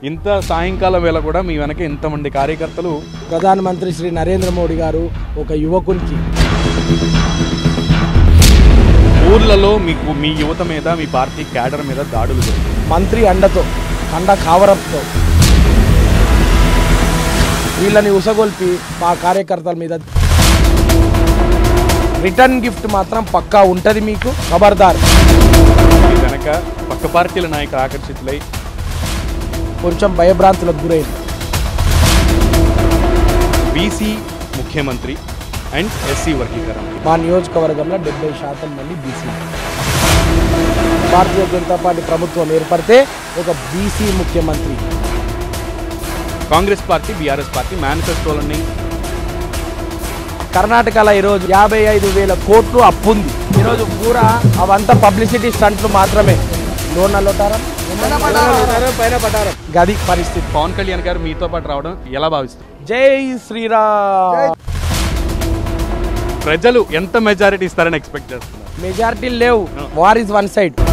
ఇంత సాయంకాలం వేళ కూడా మీ వెనక ఇంతమంది కార్యకర్తలు ప్రధానమంత్రి శ్రీ నరేంద్ర మోడీ గారు ఒక యువకునికి ఊర్లలో మీకు మీ యువత మీద మీ పార్టీ క్యాడర్ మీద దాడులు జరుగుతాయి మంత్రి అండతో అండ కావరంతో వీళ్ళని ఉసగొల్పి మా కార్యకర్తల మీద రిటర్న్ గిఫ్ట్ మాత్రం పక్కా ఉంటుంది మీకు ఖబర్దార్ మీ వెనక పక్క పార్టీల నాయకులు ఆకర్షితులై కొంచెం భయభ్రాంతులకు గురైంది బీసీ ముఖ్యమంత్రి అండ్ ఎస్సీ వర్గీకరణ మా నియోజకవర్గంలో డెబ్బై శాతం మంది బీసీ భారతీయ జనతా పార్టీ ప్రభుత్వం ఏర్పడితే ఒక బీసీ ముఖ్యమంత్రి కాంగ్రెస్ పార్టీ బీఆర్ఎస్ పార్టీ మేనిఫెస్టోలని కర్ణాటకలో ఈరోజు యాభై ఐదు వేల కోట్లు అప్పు ఉంది ఈరోజు పూరా అవంతా పబ్లిసిటీ స్టంట్లు మాత్రమే లోన్ల లొటారం పైన పటారం గది పరిస్థితి పవన్ కళ్యాణ్ గారు మీతో పాటు రావడం ఎలా భావిస్తారు జై శ్రీరామ్ ప్రజలు ఎంత మెజారిటీ ఇస్తారని ఎక్స్పెక్ట్ చేస్తున్నారు మెజారిటీ లేవు వార్ ఇస్ వన్ సైడ్